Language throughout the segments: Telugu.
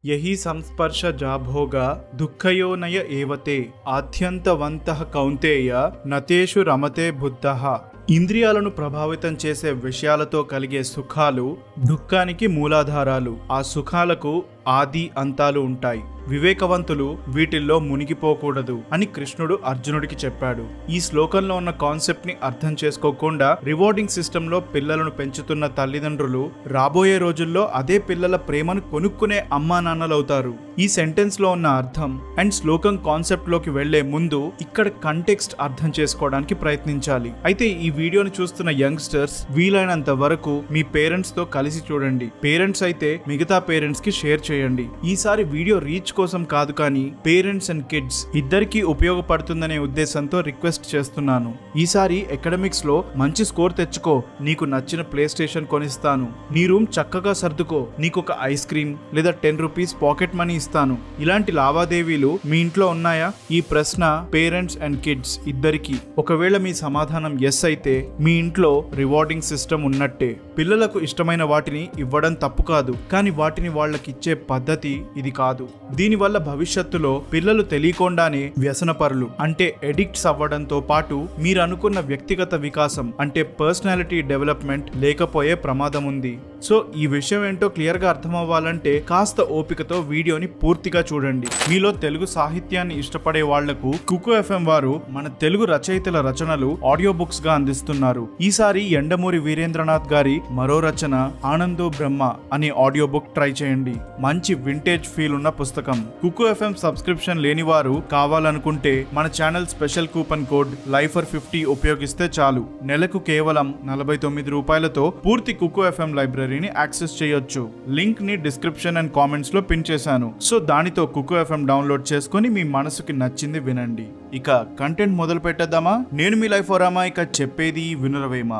యహి సంస్పర్శ జాభోగా దుఃఖయోనయ ఏవతే ఆద్యంతవంతః కౌంతేయ నతేషు రమతే బుద్ధః ఇంద్రియాలను ప్రభావితం చేసే విషయాలతో కలిగే సుఖాలు దుఃఖానికి మూలాధారాలు ఆ సుఖాలకు ఆది అంతాలు ఉంటాయి వివేకవంతులు వీటిల్లో మునిగిపోకూడదు అని కృష్ణుడు అర్జునుడికి చెప్పాడు ఈ శ్లోకంలో ఉన్న కాన్సెప్ట్ ని అర్థం చేసుకోకుండా రివార్డింగ్ సిస్టమ్ లో పిల్లలను పెంచుతున్న తల్లిదండ్రులు రాబోయే రోజుల్లో అదే పిల్లల ప్రేమను కొనుక్కునే అమ్మా నాన్నలవుతారు ఈ సెంటెన్స్ లో ఉన్న అర్థం అండ్ శ్లోకం కాన్సెప్ట్ లోకి వెళ్లే ముందు ఇక్కడ కంటెక్స్ట్ అర్థం చేసుకోవడానికి ప్రయత్నించాలి అయితే ఈ వీడియోని చూస్తున్న యంగ్స్టర్స్ వీలైనంత వరకు మీ పేరెంట్స్ తో కలిసి చూడండి పేరెంట్స్ అయితే మిగతా పేరెంట్స్ కి షేర్ చేయండి ఈసారి వీడియో రీచ్ కోసం కాదు కానీ పేరెంట్స్ అండ్ కిడ్స్ ఇద్దరికి ఉపయోగపడుతుందనే ఉద్దేశంతో రిక్వెస్ట్ చేస్తున్నాను ఈసారి ఎకడమిక్స్ లో మంచి స్కోర్ తెచ్చుకో నీకు నచ్చిన ప్లే స్టేషన్ కొనిస్తాను నీ రూమ్ చక్కగా సర్దుకో నీకు ఒక ఐస్ క్రీమ్ లేదా టెన్ రూపీస్ పాకెట్ మనీ ఇస్తాను ఇలాంటి లావాదేవీలు మీ ఇంట్లో ఉన్నాయా ఈ ప్రశ్న పేరెంట్స్ అండ్ కిడ్స్ ఇద్దరికి ఒకవేళ మీ సమాధానం ఎస్ అయితే మీ ఇంట్లో రివార్డింగ్ సిస్టమ్ ఉన్నట్టే పిల్లలకు ఇష్టమైన వాటిని ఇవ్వడం తప్పు కాదు కానీ వాటిని వాళ్ళకిచ్చే పద్ధతి ఇది కాదు దీనివల్ల భవిష్యత్తులో పిల్లలు తెలియకుండానే వ్యసనపరులు అంటే ఎడిక్ట్స్ అవ్వడంతో పాటు మీరు అనుకున్న వ్యక్తిగత వికాసం అంటే పర్సనాలిటీ డెవలప్మెంట్ లేకపోయే ప్రమాదం ఉంది సో ఈ విషయం ఏంటో క్లియర్ గా అర్థం అవ్వాలంటే కాస్త ఓపికతో వీడియోని పూర్తిగా చూడండి మీలో తెలుగు సాహిత్యాన్ని ఇష్టపడే వాళ్లకు కుకు ఎఫ్ఎం వారు మన తెలుగు రచయితల రచనలు ఆడియో బుక్స్ గా అందిస్తున్నారు ఈసారి ఎండమూరి వీరేంద్రనాథ్ గారి మరో రచన ఆనందో బ్రహ్మ అనే ఆడియో బుక్ ట్రై చేయండి మంచి వింటేజ్ ఫీల్ ఉన్న పుస్తకం కుకు ఎఫ్ఎం సబ్స్క్రిప్షన్ లేని వారు కావాలనుకుంటే మన channel special coupon code lifer fifty ఉపయోగిస్తే చాలు నెలకు కేవలం నలభై తొమ్మిది రూపాయలతో పూర్తి కుకు ఎఫ్ఎం లైబ్రరీని యాక్సెస్ చేయొచ్చు లింక్ ని డిస్క్రిప్షన్ అండ్ కామెంట్స్ లో పిన్ చేశాను సో దానితో కుకు ఎఫ్ఎం డౌన్లోడ్ చేసుకొని మీ మనసుకి నచ్చింది వినండి ఇక కంటెంట్ మొదలు పెట్టేద్దామా నేను మీ లైఫ్ ఓరామా ఇక చెప్పేది వినురవేమా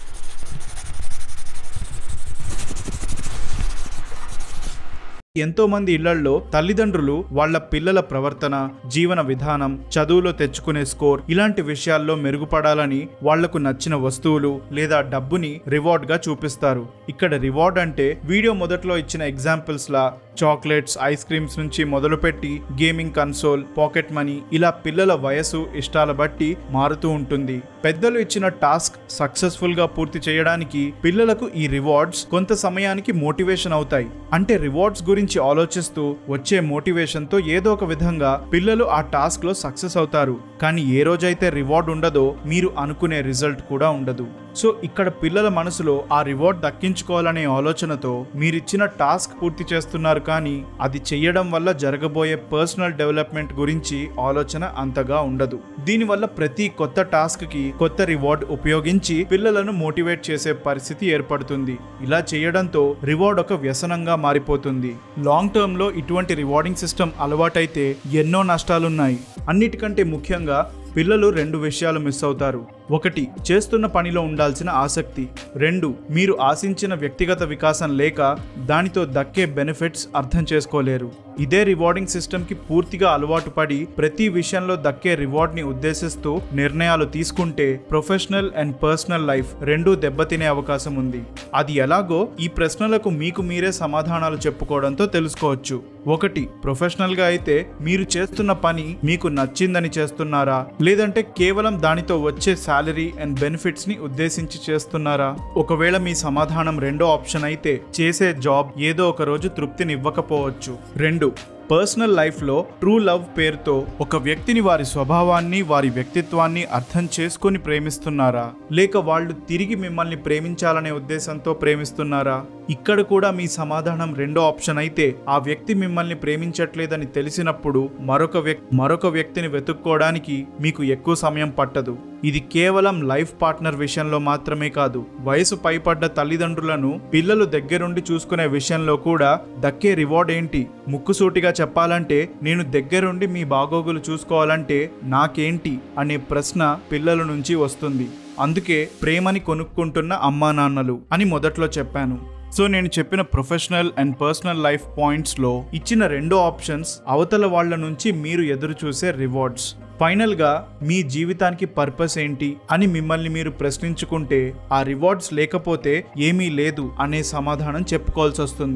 ఎంతో మంది ఇళ్లల్లో తల్లిదండ్రులు వాళ్ళ పిల్లల ప్రవర్తన జీవన విధానం చదువులో తెచ్చుకునే స్కోర్ ఇలాంటి విషయాల్లో మెరుగుపడాలని వాళ్లకు నచ్చిన వస్తువులు లేదా డబ్బుని రివార్డ్ గా చూపిస్తారు ఇక్కడ రివార్డ్ అంటే వీడియో మొదట్లో ఇచ్చిన ఎగ్జాంపుల్స్ లా చాక్లెట్స్ ఐస్ క్రీమ్స్ నుంచి మొదలుపెట్టి గేమింగ్ కన్సోల్ పాకెట్ మనీ ఇలా పిల్లల వయసు ఇష్టాల బట్టి మారుతూ ఉంటుంది పెద్దలు ఇచ్చిన టాస్క్ సక్సెస్ఫుల్ గా పూర్తి చేయడానికి పిల్లలకు ఈ రివార్డ్స్ కొంత సమయానికి మోటివేషన్ అవుతాయి అంటే రివార్డ్స్ గురించి ఆలోచిస్తూ వచ్చే మోటివేషన్ తో ఏదో ఒక విధంగా పిల్లలు ఆ టాస్క్ లో సక్సెస్ అవుతారు కానీ ఏ రోజైతే రివార్డ్ ఉండదో మీరు అనుకునే రిజల్ట్ కూడా ఉండదు సో ఇక్కడ పిల్లల మనసులో ఆ రివార్డ్ దక్కించుకోవాలనే ఆలోచనతో మీరిచ్చిన టాస్క్ పూర్తి చేస్తున్నారు కానీ అది చెయ్యడం వల్ల జరగబోయే పర్సనల్ డెవలప్మెంట్ గురించి ఆలోచన అంతగా ఉండదు దీనివల్ల ప్రతి కొత్త టాస్క్ కి కొత్త రివార్డ్ ఉపయోగించి పిల్లలను మోటివేట్ చేసే పరిస్థితి ఏర్పడుతుంది ఇలా చేయడంతో రివార్డ్ ఒక వ్యసనంగా మారిపోతుంది లాంగ్ టర్మ్ లో ఇటువంటి రివార్డింగ్ సిస్టమ్ అలవాటైతే ఎన్నో నష్టాలున్నాయి అన్నిటికంటే ముఖ్యంగా పిల్లలు రెండు విషయాలు మిస్ అవుతారు ఒకటి చేస్తున్న పనిలో ఉండాల్సిన ఆసక్తి రెండు మీరు ఆశించిన వ్యక్తిగత వికాసం లేక దానితో దక్కే బెనిఫిట్స్ అర్థం చేసుకోలేరు ఇదే రివార్డింగ్ సిస్టమ్కి పూర్తిగా అలవాటు పడి ప్రతి విషయంలో దక్కే రివార్డ్ని ఉద్దేశిస్తూ నిర్ణయాలు తీసుకుంటే ప్రొఫెషనల్ అండ్ పర్సనల్ లైఫ్ రెండూ దెబ్బతినే అవకాశం ఉంది అది ఎలాగో ఈ ప్రశ్నలకు మీకు మీరే సమాధానాలు చెప్పుకోవడంతో తెలుసుకోవచ్చు ఒకటి ప్రొఫెషనల్గా అయితే మీరు చేస్తున్న పని మీకు నచ్చిందని చేస్తున్నారా లేదంటే కేవలం దానితో వచ్చే శాలరీ అండ్ బెనిఫిట్స్ ని ఉద్దేశించి చేస్తున్నారా ఒకవేళ మీ సమాధానం రెండో ఆప్షన్ అయితే చేసే జాబ్ ఏదో ఒక రోజు తృప్తినివ్వకపోవచ్చు రెండు పర్సనల్ లైఫ్లో ట్రూ లవ్ పేరుతో ఒక వ్యక్తిని వారి స్వభావాన్ని వారి వ్యక్తిత్వాన్ని అర్థం చేసుకొని ప్రేమిస్తున్నారా లేక వాళ్ళు తిరిగి మిమ్మల్ని ప్రేమించాలనే ఉద్దేశంతో ప్రేమిస్తున్నారా ఇక్కడ కూడా మీ సమాధానం రెండో ఆప్షన్ అయితే ఆ వ్యక్తి మిమ్మల్ని ప్రేమించట్లేదని తెలిసినప్పుడు మరొక వ్యక్తి మరొక వ్యక్తిని వెతుక్కోవడానికి మీకు ఎక్కువ సమయం పట్టదు ఇది కేవలం లైఫ్ పార్ట్నర్ విషయంలో మాత్రమే కాదు వయసు పైపడ్డ తల్లిదండ్రులను పిల్లలు దగ్గరుండి చూసుకునే విషయంలో కూడా దక్కే రివార్డ్ ఏంటి ముక్కుసూటిగా చెప్పాలంటే నేను దగ్గరుండి మీ బాగోగులు చూసుకోవాలంటే నాకేంటి అనే ప్రశ్న పిల్లల నుంచి వస్తుంది అందుకే ప్రేమని కొనుక్కుంటున్న అమ్మా నాన్నలు అని మొదట్లో చెప్పాను సో నేను చెప్పిన ప్రొఫెషనల్ అండ్ పర్సనల్ లైఫ్ పాయింట్స్లో ఇచ్చిన రెండో ఆప్షన్స్ అవతల వాళ్ళ నుంచి మీరు ఎదురు చూసే రివార్డ్స్ ఫైనల్గా మీ జీవితానికి పర్పస్ ఏంటి అని మిమ్మల్ని మీరు ప్రశ్నించుకుంటే ఆ రివార్డ్స్ లేకపోతే ఏమీ లేదు అనే సమాధానం చెప్పుకోవాల్సి వస్తుంది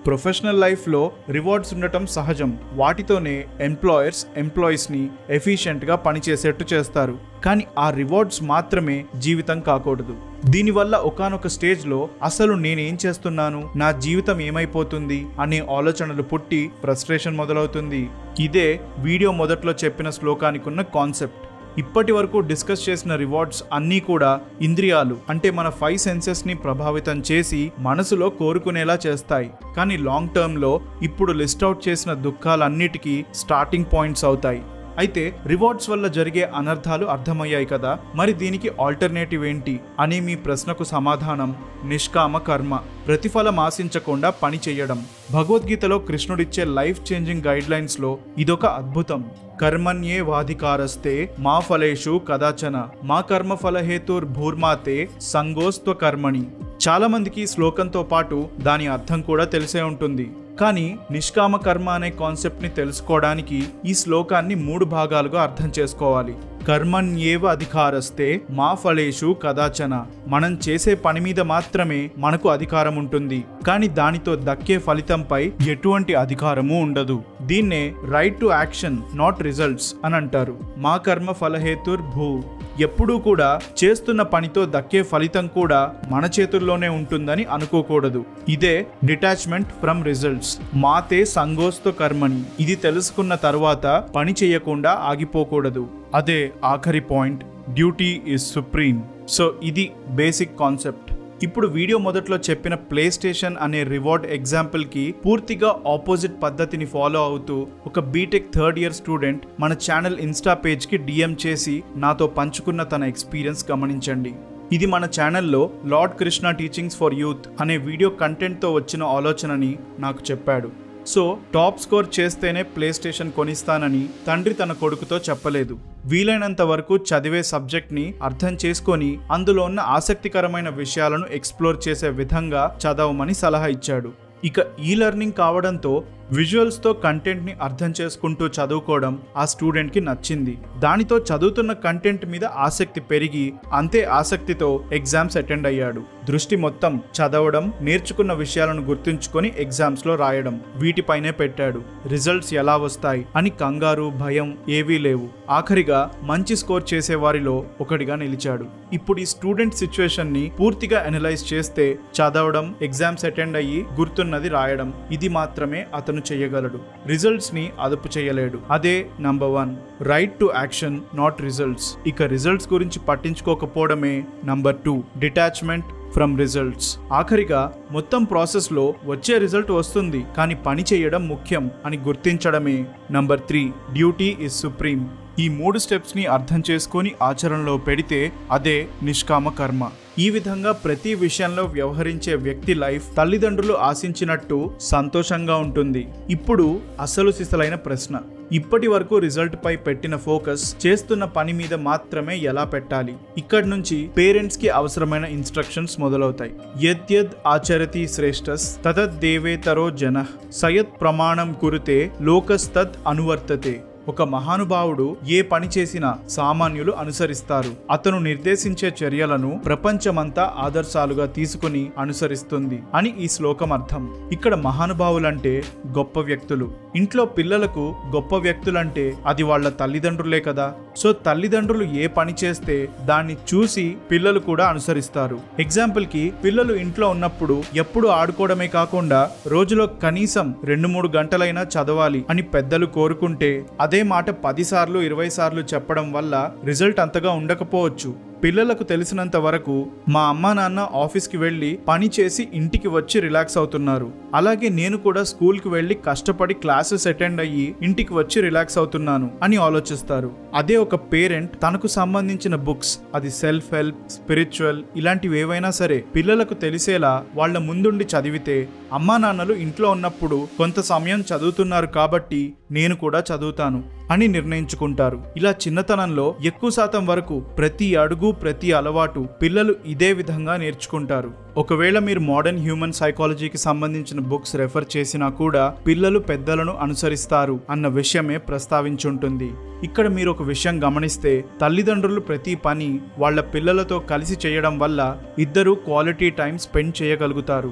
ప్రొఫెషనల్ లైఫ్లో రివార్డ్స్ ఉండటం సహజం వాటితోనే ఎంప్లాయర్స్ ఎంప్లాయీస్ని ఎఫిషియెంట్గా పనిచేసేట్టు చేస్తారు కానీ ఆ రివార్డ్స్ మాత్రమే జీవితం కాకూడదు దీనివల్ల ఒకనొక స్టేజ్లో అసలు నేనేం చేస్తున్నాను నా జీవితం ఏమైపోతుంది అనే ఆలోచనలు పుట్టి ఫ్రస్ట్రేషన్ మొదలవుతుంది ఇదే వీడియో మొదట్లో చెప్పిన శ్లోకానికి ఉన్న కాన్సెప్ట్ ఇప్పటి వరకు డిస్కస్ చేసిన రివార్డ్స్ అన్నీ కూడా ఇంద్రియాలు అంటే మన ఫైవ్ సెన్సెస్ని ప్రభావితం చేసి మనసులో కోరుకునేలా చేస్తాయి కానీ లాంగ్ టర్మ్లో ఇప్పుడు లిస్ట్ అవుట్ చేసిన దుఃఖాలన్నిటికీ స్టార్టింగ్ పాయింట్స్ అవుతాయి అయితే రివార్డ్స్ వల్ల జరిగే అనర్థాలు అర్థమయ్యాయి కదా మరి దీనికి ఆల్టర్నేటివ్ ఏంటి అనే మీ ప్రశ్నకు సమాధానం నిష్కామ కర్మ ప్రతిఫలం ఆశించకుండా పని చేయడం భగవద్గీతలో కృష్ణుడిచ్చే లైఫ్ చేంజింగ్ గైడ్ లైన్స్ లో ఇదొక అద్భుతం కర్మణ్యే వాధికారస్తే మా ఫలేషు కదాచన మా కర్మ ఫలహేతుర్ భూర్మాతే సంగోస్త్వ కర్మణి చాలా మందికి ఈ శ్లోకంతో పాటు దాని అర్థం కూడా తెలిసే ఉంటుంది కానీ నిష్కామ కర్మ అనే కాన్సెప్ట్ని తెలుసుకోవడానికి ఈ శ్లోకాన్ని మూడు భాగాలుగా అర్థం చేసుకోవాలి కర్మణ్యేవ అధికారస్తే మా ఫలేషు కదాచన మనం చేసే పని మీద మాత్రమే మనకు అధికారం ఉంటుంది కానీ దానితో దక్కే ఫలితంపై ఎటువంటి అధికారము ఉండదు దీన్నే right to action not results అని అంటారు మా కర్మ ఫలహేతుర్ భూ ఎప్పుడూ కూడా చేస్తున్న పనితో దక్కే ఫలితం కూడా మన చేతుల్లోనే ఉంటుందని అనుకోకూడదు ఇదే డిటాచ్మెంట్ ఫ్రమ్ రిజల్ట్స్ మాతే సంగోస్తో కర్మని ఇది తెలుసుకున్న తర్వాత పని చేయకుండా ఆగిపోకూడదు అదే ఆఖరి point duty is supreme so ఇది బేసిక్ కాన్సెప్ట్ ఇప్పుడు వీడియో మొదట్లో చెప్పిన ప్లే స్టేషన్ అనే రివార్డ్ ఎగ్జాంపుల్కి పూర్తిగా ఆపోజిట్ పద్ధతిని ఫాలో అవుతూ ఒక బీటెక్ థర్డ్ ఇయర్ స్టూడెంట్ మన ఛానల్ ఇన్స్టా పేజ్కి డిఎం చేసి నాతో పంచుకున్న తన ఎక్స్పీరియన్స్ గమనించండి ఇది మన ఛానల్లో lord Krishna teachings for youth అనే వీడియో కంటెంట్తో వచ్చిన ఆలోచనని నాకు చెప్పాడు సో టాప్ స్కోర్ చేస్తేనే ప్లే స్టేషన్ కొనిస్తానని తండ్రి తన కొడుకుతో చెప్పలేదు వీలైనంత వరకు చదివే సబ్జెక్ట్ని అర్థం చేసుకొని అందులో ఉన్న ఆసక్తికరమైన విషయాలను ఎక్స్ప్లోర్ చేసే విధంగా చదవమని సలహా ఇచ్చాడు ఇక ఈ లెర్నింగ్ కావడంతో విజువల్స్తో కంటెంట్ని అర్థం చేసుకుంటూ చదువుకోవడం ఆ స్టూడెంట్కి నచ్చింది దానితో చదువుతున్న కంటెంట్ మీద ఆసక్తి పెరిగి అంతే ఆసక్తితో ఎగ్జామ్స్ అటెండ్ అయ్యాడు దృష్టి మొత్తం చదవడం నేర్చుకున్న విషయాలను గుర్తుంచుకొని ఎగ్జామ్స్లో రాయడం వీటిపైనే పెట్టాడు రిజల్ట్స్ ఎలా వస్తాయి అని కంగారు భయం ఏవీ లేవు ఆఖరిగా మంచి స్కోర్ చేసే వారిలో ఒకటిగా నిలిచాడు ఇప్పుడు ఈ స్టూడెంట్ సిచ్యువేషన్ ని పూర్తిగా అనలైజ్ చేస్తే చదవడం ఎగ్జామ్స్ అటెండ్ అయ్యి గుర్తున్నది రాయడం ఇది మాత్రమే అతను చేయగలడు రిజల్ట్స్ ని అదుపు చేయలేడు అదే number one right to action not results ఇక రిజల్ట్స్ గురించి పట్టించుకోకపోవడమే number two detachment from results ఆఖరిగా మొత్తం ప్రాసెస్లో వచ్చే రిజల్ట్ వస్తుంది కానీ పని చేయడం ముఖ్యం అని గుర్తించడమే number three duty is supreme ఈ మూడు స్టెప్స్ని అర్థం చేసుకొని ఆచరణలో పెడితే అదే నిష్కామ కర్మ ఈ విధంగా ప్రతి విషయంలో వ్యవహరించే వ్యక్తి లైఫ్ తల్లిదండ్రులు ఆశించినట్టు సంతోషంగా ఉంటుంది ఇప్పుడు అసలు సిసలైన ప్రశ్న ఇప్పటి వరకు రిజల్ట్ పై పెట్టిన ఫోకస్ చేస్తున్న పని మీద మాత్రమే ఎలా పెట్టాలి ఇక్కడి నుంచి పేరెంట్స్ కి అవసరమైన ఇన్స్ట్రక్షన్స్ మొదలవుతాయి యద్యద్ ఆచరతి శ్రేష్టస్ తదద్ దేవేతరో జన సయత్ ప్రమాణం కురితే లోకస్తత్ అనువర్తతే ఒక మహానుభావుడు ఏ పని చేసినా సామాన్యులు అనుసరిస్తారు అతను నిర్దేశించే చర్యలను ప్రపంచమంతా ఆదర్శాలుగా తీసుకుని అనుసరిస్తుంది అని ఈ శ్లోకం అర్థం ఇక్కడ మహానుభావులంటే గొప్ప వ్యక్తులు ఇంట్లో పిల్లలకు గొప్ప వ్యక్తులంటే అది వాళ్ళ తల్లిదండ్రులే కదా సో తల్లిదండ్రులు ఏ పని చేస్తే దాన్ని చూసి పిల్లలు కూడా అనుసరిస్తారు ఎగ్జాంపుల్ కి పిల్లలు ఇంట్లో ఉన్నప్పుడు ఎప్పుడు ఆడుకోవడమే కాకుండా రోజులో కనీసం రెండు మూడు గంటలైనా చదవాలి అని పెద్దలు కోరుకుంటే అదే మాట పదిసార్లు ఇరవై సార్లు చెప్పడం వల్ల రిజల్ట్ అంతగా ఉండకపోవచ్చు పిల్లలకు తెలిసినంత వరకు మా అమ్మా నాన్న ఆఫీస్కి వెళ్ళి పని చేసి ఇంటికి వచ్చి రిలాక్స్ అవుతున్నారు అలాగే నేను కూడా స్కూల్కి వెళ్ళి కష్టపడి క్లాసెస్ అటెండ్ అయ్యి ఇంటికి వచ్చి రిలాక్స్ అవుతున్నాను అని ఆలోచిస్తారు అదే ఒక పేరెంట్ తనకు సంబంధించిన బుక్స్ అది సెల్ఫ్ హెల్ప్ స్పిరిచువల్ ఇలాంటివి ఏవైనా సరే పిల్లలకు తెలిసేలా వాళ్ళ ముందుండి చదివితే అమ్మా నాన్నలు ఇంట్లో ఉన్నప్పుడు కొంత సమయం చదువుతున్నారు కాబట్టి నేను కూడా చదువుతాను అని నిర్ణయించుకుంటారు ఇలా చిన్నతనంలో ఎక్కువ శాతం వరకు ప్రతి అడుగు ప్రతి అలవాటు పిల్లలు ఇదే విధంగా నేర్చుకుంటారు ఒకవేళ మీరు మోడర్న్ హ్యూమన్ సైకాలజీకి సంబంధించిన బుక్స్ రెఫర్ చేసినా కూడా పిల్లలు పెద్దలను అనుసరిస్తారు అన్న విషయమే ప్రస్తావించుంటుంది ఇక్కడ మీరు ఒక విషయం గమనిస్తే తల్లిదండ్రులు ప్రతి పని వాళ్ళ పిల్లలతో కలిసి చేయడం వల్ల ఇద్దరు క్వాలిటీ టైం స్పెండ్ చేయగలుగుతారు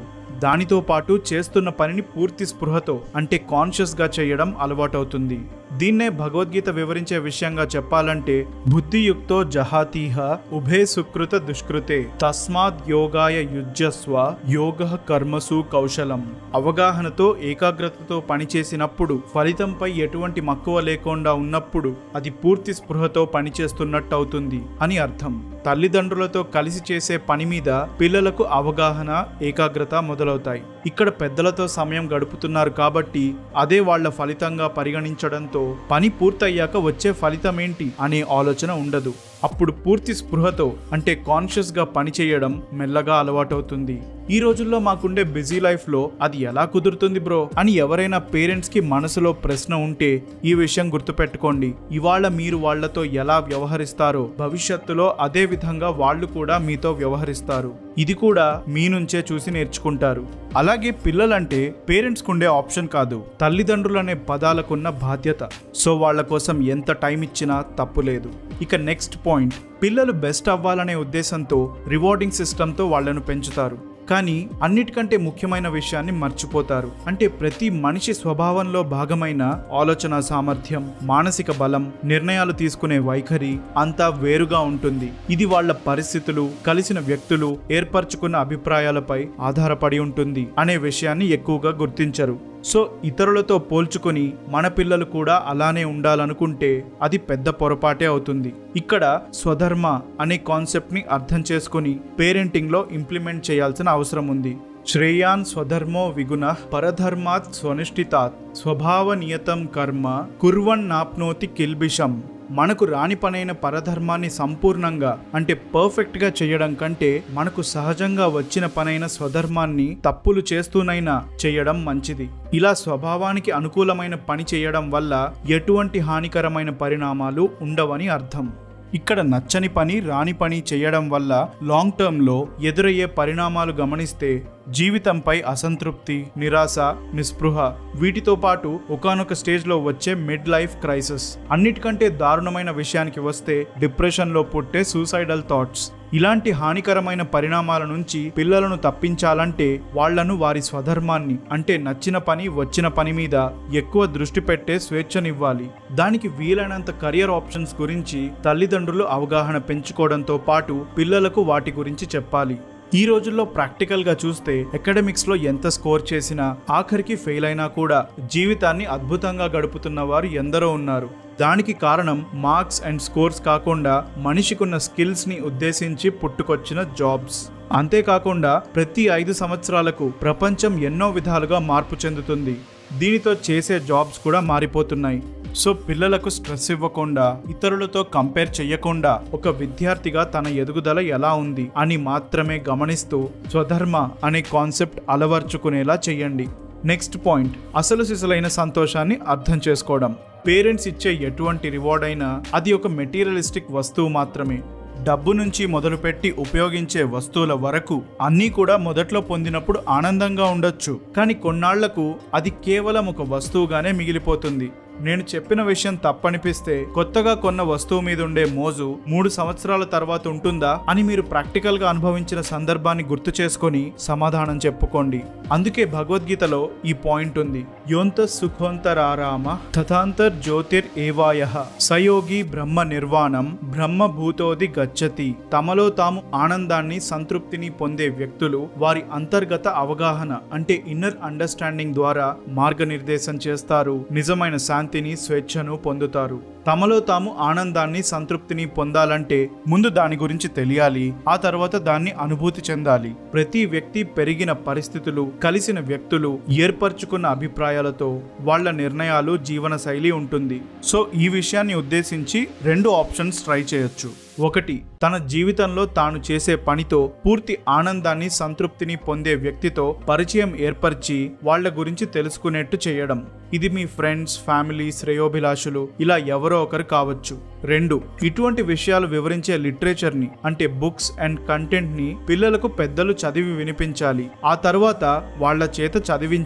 దానితో పాటు చేస్తున్న పనిని పూర్తి స్పృహతో అంటే కాన్షియస్గా చేయడం అలవాటవుతుంది దీన్నే భగవద్గీత వివరించే విషయంగా చెప్పాలంటే బుద్ధియుక్తో జహాతీహ ఉభే సుకృత దుష్కృతే తస్మాత్ యోగాయ యుజ్యస్వ యోగ కర్మసు కౌశలం అవగాహనతో ఏకాగ్రతతో పనిచేసినప్పుడు ఫలితంపై ఎటువంటి మక్కువ లేకుండా ఉన్నప్పుడు అది పూర్తి స్పృహతో పనిచేస్తున్నట్టు అవుతుంది అని అర్థం తల్లిదండ్రులతో కలిసి చేసే పని మీద పిల్లలకు అవగాహన ఏకాగ్రత మొదలవుతాయి ఇక్కడ పెద్దలతో సమయం గడుపుతున్నారు కాబట్టి అదే వాళ్ళ ఫలితంగా పరిగణించడంతో పని పూర్తయ్యాక వచ్చే ఫలితం ఏంటి అనే ఆలోచన ఉండదు అప్పుడు పూర్తి స్పృహతో అంటే కాన్షియస్గా పనిచేయడం మెల్లగా అలవాటవుతుంది ఈ రోజుల్లో మాకుండే బిజీ లైఫ్లో అది ఎలా కుదురుతుంది బ్రో అని ఎవరైనా పేరెంట్స్కి మనసులో ప్రశ్న ఉంటే ఈ విషయం గుర్తుపెట్టుకోండి ఇవాళ మీరు వాళ్లతో ఎలా వ్యవహరిస్తారో భవిష్యత్తులో అదే విధంగా వాళ్ళు కూడా మీతో వ్యవహరిస్తారు ఇది కూడా మీ నుంచే చూసి నేర్చుకుంటారు అలాగే పిల్లలంటే పేరెంట్స్కి ఉండే ఆప్షన్ కాదు తల్లిదండ్రులనే పదాలకున్న బాధ్యత సో వాళ్ళ కోసం ఎంత టైం ఇచ్చినా తప్పు లేదు ఇక నెక్స్ట్ పాయింట్ పిల్లలు బెస్ట్ అవ్వాలనే ఉద్దేశంతో రివార్డింగ్ సిస్టంతో వాళ్ళను పెంచుతారు కానీ అన్నిటికంటే ముఖ్యమైన విషయాన్ని మర్చిపోతారు అంటే ప్రతి మనిషి స్వభావంలో భాగమైన ఆలోచన సామర్థ్యం మానసిక బలం నిర్ణయాలు తీసుకునే వైఖరి అంతా వేరుగా ఉంటుంది ఇది వాళ్ళ పరిస్థితులు కలిసిన వ్యక్తులు ఏర్పరచుకున్న అభిప్రాయాలపై ఆధారపడి ఉంటుంది అనే విషయాన్ని ఎక్కువగా గుర్తించరు సో ఇతరులతో పోల్చుకొని మన పిల్లలు కూడా అలానే ఉండాలనుకుంటే అది పెద్ద పొరపాటే అవుతుంది ఇక్కడ స్వధర్మ అనే కాన్సెప్ట్ని అర్థం చేసుకుని పేరెంటింగ్లో ఇంప్లిమెంట్ చేయాల్సిన అవసరం ఉంది శ్రేయాన్ స్వధర్మో విగుణ పరధర్మాత్ స్వనిష్ఠితాత్ స్వభావనియతం కర్మ కుర్వన్ నాప్నోతి కిల్బిషం మనకు రాని పనైన పరధర్మాన్ని సంపూర్ణంగా అంటే పర్ఫెక్ట్గా చేయడం కంటే మనకు సహజంగా వచ్చిన పనైన స్వధర్మాన్ని తప్పులు చేస్తూనైనా చేయడం మంచిది ఇలా స్వభావానికి అనుకూలమైన పని చేయడం వల్ల ఎటువంటి హానికరమైన పరిణామాలు ఉండవని అర్థం ఇక్కడ నచ్చని పని రాని పని చేయడం వల్ల లాంగ్ టర్మ్లో ఎదురయ్యే పరిణామాలు గమనిస్తే జీవితంపై అసంతృప్తి నిరాశ నిస్పృహ వీటితో పాటు ఒకనొక స్టేజ్లో వచ్చే మిడ్ లైఫ్ క్రైసిస్ అన్నిటికంటే దారుణమైన విషయానికి వస్తే డిప్రెషన్లో పుట్టే సూసైడల్ థాట్స్ ఇలాంటి హానికరమైన పరిణామాల నుంచి పిల్లలను తప్పించాలంటే వాళ్లను వారి స్వధర్మాన్ని అంటే నచ్చిన పని వచ్చిన పని మీద ఎక్కువ దృష్టి పెట్టే స్వేచ్ఛనివ్వాలి దానికి వీలైనంత కెరియర్ ఆప్షన్స్ గురించి తల్లిదండ్రులు అవగాహన పెంచుకోవడంతో పాటు పిల్లలకు వాటి గురించి చెప్పాలి ఈ రోజుల్లో ప్రాక్టికల్గా చూస్తే అకాడమిక్స్లో ఎంత స్కోర్ చేసినా ఆఖరికి ఫెయిల్ అయినా కూడా జీవితాన్ని అద్భుతంగా గడుపుతున్న వారు ఎందరో ఉన్నారు దానికి కారణం మార్క్స్ అండ్ స్కోర్స్ కాకుండా మనిషికున్న స్కిల్స్ని ఉద్దేశించి పుట్టుకొచ్చిన జాబ్స్ అంతేకాకుండా ప్రతి ఐదు సంవత్సరాలకు ప్రపంచం ఎన్నో విధాలుగా మార్పు చెందుతుంది దీనితో చేసే జాబ్స్ కూడా మారిపోతున్నాయి సో పిల్లలకు స్ట్రెస్ ఇవ్వకుండా ఇతరులతో కంపేర్ చేయకుండా ఒక విద్యార్థిగా తన ఎదుగుదల ఎలా ఉంది అని మాత్రమే గమనిస్తూ స్వధర్మ అనే కాన్సెప్ట్ అలవర్చుకునేలా చేయండి నెక్స్ట్ పాయింట్ అసలు సిసలైన సంతోషాన్ని అర్థం చేసుకోవడం పేరెంట్స్ ఇచ్చే ఎటువంటి రివార్డ్ అయినా అది ఒక మెటీరియలిస్టిక్ వస్తువు మాత్రమే డబ్బు నుంచి మొదలుపెట్టి ఉపయోగించే వస్తువుల వరకు అన్నీ కూడా మొదట్లో పొందినప్పుడు ఆనందంగా ఉండొచ్చు కానీ కొన్నాళ్లకు అది కేవలం ఒక వస్తువుగానే మిగిలిపోతుంది నేను చెప్పిన విషయం తప్పనిపిస్తే కొత్తగా కొన్న వస్తువు మీద ఉండే మోజు మూడు సంవత్సరాల తర్వాత ఉంటుందా అని మీరు ప్రాక్టికల్ గా అనుభవించిన సందర్భాన్ని గుర్తు చేసుకొని సమాధానం చెప్పుకోండి అందుకే భగవద్గీతలో ఈ పాయింట్ ఉంది యోంత సుఖోంతరారామ తథాంతర్ జ్యోతిర్ ఏవాయ సయోగి బ్రహ్మ నిర్వాణం బ్రహ్మ భూతోది గచ్చతి తమలో తాము ఆనందాన్ని సంతృప్తిని పొందే వ్యక్తులు వారి అంతర్గత అవగాహన అంటే ఇన్నర్ అండర్స్టాండింగ్ ద్వారా మార్గనిర్దేశం చేస్తారు నిజమైన శాంతిని స్వేచ్ఛను పొందుతారు తమలో తాము ఆనందాన్ని సంతృప్తిని పొందాలంటే ముందు దాని గురించి తెలియాలి ఆ తర్వాత దాన్ని అనుభూతి చెందాలి ప్రతి వ్యక్తి పెరిగిన పరిస్థితులు కలిసిన వ్యక్తులు ఏర్పరచుకున్న అభిప్రాయాలతో వాళ్ళ నిర్ణయాలు జీవన శైలి ఉంటుంది సో ఈ విషయాన్ని ఉద్దేశించి రెండు ఆప్షన్స్ ట్రై చేయొచ్చు ఒకటి తన జీవితంలో తాను చేసే పనితో పూర్తి ఆనందాన్ని సంతృప్తిని పొందే వ్యక్తితో పరిచయం ఏర్పరిచి వాళ్ళ గురించి తెలుసుకునేట్టు చేయడం ఇది మీ ఫ్రెండ్స్ ఫ్యామిలీ శ్రేయోభిలాషులు ఇలా ఎవరో ఒకరు కావచ్చు రెండు ఇటువంటి విషయాలు వివరించే లిటరేచర్ని అంటే బుక్స్ అండ్ కంటెంట్ని పిల్లలకు పెద్దలు చదివి వినిపించాలి ఆ తర్వాత వాళ్ళ చేత చదివించాలి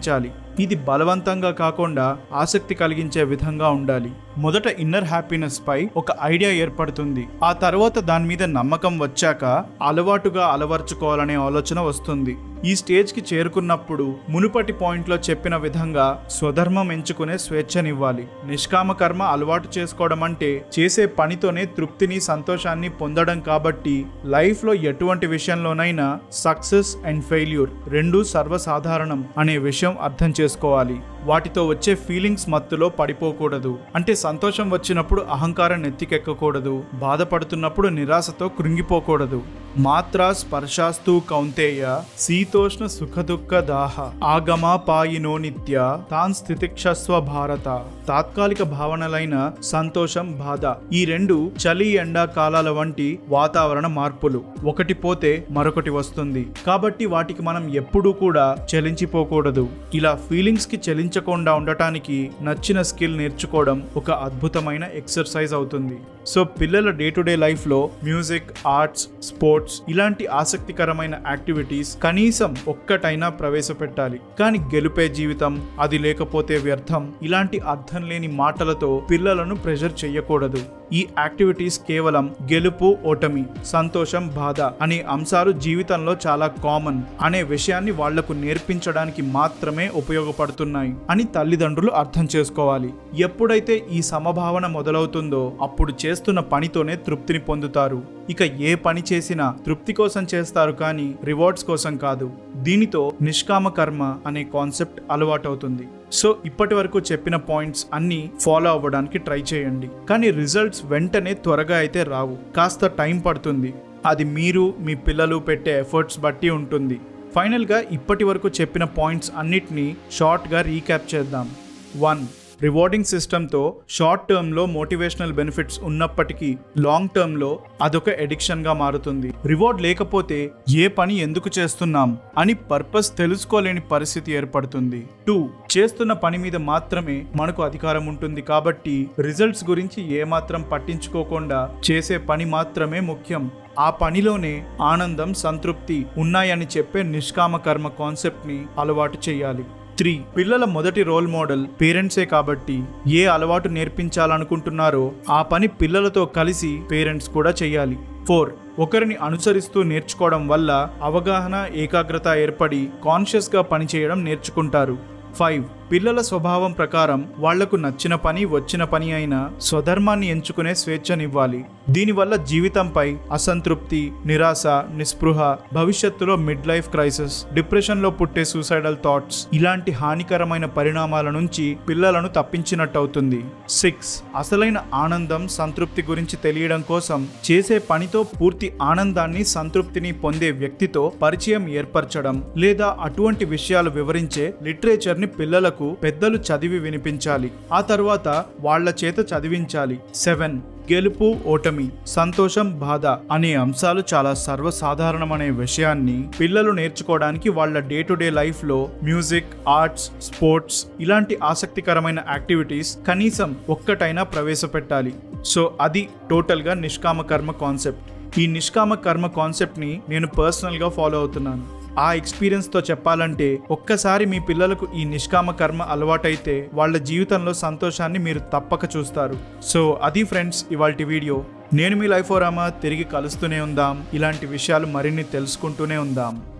ఇది బలవంతంగా కాకుండా ఆసక్తి కలిగించే విధంగా ఉండాలి మొదట ఇన్నర్ హ్యాపీనెస్ పై ఒక ఐడియా ఏర్పడుతుంది ఆ తర్వాత దాని మీద నమ్మకం వచ్చాక అలవాటుగా అలవర్చుకోవాలనే ఆలోచన వస్తుంది ఈ స్టేజ్కి చేరుకున్నప్పుడు మునుపటి పాయింట్లో చెప్పిన విధంగా స్వధర్మం ఎంచుకునే స్వేచ్ఛనివ్వాలి నిష్కామ కర్మ అలవాటు చేసుకోవడం అంటే చేసే పనితోనే తృప్తిని సంతోషాన్ని పొందడం కాబట్టి లైఫ్లో ఎటువంటి విషయంలోనైనా సక్సెస్ అండ్ ఫెయిల్యూర్ రెండూ సర్వసాధారణం అనే విషయం అర్థం చేసుకోవాలి వాటితో వచ్చే ఫీలింగ్స్ మత్తులో పడిపోకూడదు అంటే సంతోషం వచ్చినప్పుడు అహంకారం నెత్తికెక్కకూడదు బాధపడుతున్నప్పుడు నిరాశతో కృంగిపోకూడదు మాత్రా స్పర్శాస్తు కౌంతేయ శీతోష్ణ సుఖదుఃఖ దాహ ఆగమా పాయినో నిత్య తాన్ స్థితిక్షస్వ భారత తాత్కాలిక భావనలైన సంతోషం బాధ ఈ రెండు చలి ఎండా కాలాల వంటి వాతావరణ మార్పులు ఒకటి పోతే మరొకటి వస్తుంది కాబట్టి వాటికి మనం ఎప్పుడూ కూడా చలించిపోకూడదు ఇలా ఫీలింగ్స్ కి చలించకుండా ఉండటానికి నచ్చిన స్కిల్ నేర్చుకోవడం ఒక అద్భుతమైన ఎక్సర్సైజ్ అవుతుంది సో పిల్లల డే టు డే లైఫ్ లో మ్యూజిక్ ఆర్ట్స్ స్పోర్ట్స్ ఇలాంటి ఆసక్తికరమైన యాక్టివిటీస్ కనీసం ఒక్కటైనా ప్రవేశపెట్టాలి కానీ గెలుపే జీవితం అది లేకపోతే వ్యర్థం ఇలాంటి అర్థం లేని మాటలతో పిల్లలను ప్రెషర్ చేయకూడదు ఈ యాక్టివిటీస్ కేవలం గెలుపు ఓటమి సంతోషం బాధ అనే అంశాలు జీవితంలో చాలా కామన్ అనే విషయాన్ని వాళ్లకు నేర్పించడానికి మాత్రమే ఉపయోగపడుతున్నాయి అని తల్లిదండ్రులు అర్థం చేసుకోవాలి ఎప్పుడైతే ఈ సమభావన మొదలవుతుందో అప్పుడు చేస్తున్న పనితోనే తృప్తిని పొందుతారు ఇక ఏ పని చేసినా తృప్తి కోసం చేస్తారు కానీ రివార్డ్స్ కోసం కాదు దీనితో నిష్కామ కర్మ అనే కాన్సెప్ట్ అలవాటవుతుంది సో ఇప్పటి వరకు చెప్పిన పాయింట్స్ అన్ని ఫాలో అవ్వడానికి ట్రై చేయండి కానీ రిజల్ట్స్ వెంటనే త్వరగా అయితే రావు కాస్త టైం పడుతుంది అది మీరు మీ పిల్లలు పెట్టే ఎఫర్ట్స్ బట్టి ఉంటుంది ఫైనల్గా ఇప్పటి వరకు చెప్పిన పాయింట్స్ అన్నిటినీ షార్ట్గా రీక్యాప్ చేద్దాం వన్ రివార్డింగ్ సిస్టంతో షార్ట్ టర్మ్లో మోటివేషనల్ బెనిఫిట్స్ ఉన్నప్పటికీ లాంగ్ టర్మ్లో అదొక ఎడిక్షన్గా మారుతుంది రివార్డ్ లేకపోతే ఏ పని ఎందుకు చేస్తున్నాం అని పర్పస్ తెలుసుకోలేని పరిస్థితి ఏర్పడుతుంది టూ చేస్తున్న పని మీద మాత్రమే మనకు అధికారం ఉంటుంది కాబట్టి రిజల్ట్స్ గురించి ఏమాత్రం పట్టించుకోకుండా చేసే పని మాత్రమే ముఖ్యం ఆ పనిలోనే ఆనందం సంతృప్తి ఉన్నాయని చెప్పే నిష్కామ కర్మ కాన్సెప్ట్ని అలవాటు చేయాలి త్రీ పిల్లల మొదటి రోల్ మోడల్ పేరెంట్సే కాబట్టి ఏ అలవాటు నేర్పించాలనుకుంటున్నారో ఆ పని పిల్లలతో కలిసి పేరెంట్స్ కూడా చేయాలి ఫోర్ ఒకరిని అనుసరిస్తూ నేర్చుకోవడం వల్ల అవగాహన ఏకాగ్రత ఏర్పడి కాన్షియస్గా పనిచేయడం నేర్చుకుంటారు ఫైవ్ పిల్లల స్వభావం ప్రకారం వాళ్లకు నచ్చిన పని వచ్చిన పని అయినా స్వధర్మాన్ని ఎంచుకునే స్వేచ్ఛనివ్వాలి దీనివల్ల జీవితంపై అసంతృప్తి నిరాశ నిస్పృహ భవిష్యత్తులో మిడ్ లైఫ్ క్రైసిస్ డిప్రెషన్లో పుట్టే సూసైడల్ థాట్స్ ఇలాంటి హానికరమైన పరిణామాల నుంచి పిల్లలను తప్పించినట్టవుతుంది సిక్స్ అసలైన ఆనందం సంతృప్తి గురించి తెలియడం కోసం చేసే పనితో పూర్తి ఆనందాన్ని సంతృప్తిని పొందే వ్యక్తితో పరిచయం ఏర్పరచడం లేదా అటువంటి విషయాలు వివరించే లిటరేచర్ని పిల్లలకు పెద్దలు చదివి వినిపించాలి ఆ తర్వాత వాళ్ల చేత చదివించాలి సెవెన్ గెలుపు ఓటమి సంతోషం బాధ అనే అంశాలు చాలా సర్వసాధారణమనే విషయాన్ని పిల్లలు నేర్చుకోవడానికి వాళ్ళ డే టు డే లైఫ్లో మ్యూజిక్ ఆర్ట్స్ స్పోర్ట్స్ ఇలాంటి ఆసక్తికరమైన యాక్టివిటీస్ కనీసం ఒక్కటైనా ప్రవేశపెట్టాలి సో అది టోటల్గా నిష్కామ కర్మ కాన్సెప్ట్ ఈ నిష్కామ కర్మ కాన్సెప్ట్ని నేను పర్సనల్గా ఫాలో అవుతున్నాను ఆ ఎక్స్పీరియన్స్తో చెప్పాలంటే ఒక్కసారి మీ పిల్లలకు ఈ నిష్కామ కర్మ అలవాటైతే వాళ్ళ జీవితంలో సంతోషాన్ని మీరు తప్పక చూస్తారు సో అది ఫ్రెండ్స్ ఇవాల్టి వీడియో నేను మీ లైఫ్ ఓరామా తిరిగి కలుస్తూనే ఉందాం ఇలాంటి విషయాలు మరిన్ని తెలుసుకుంటూనే ఉందాం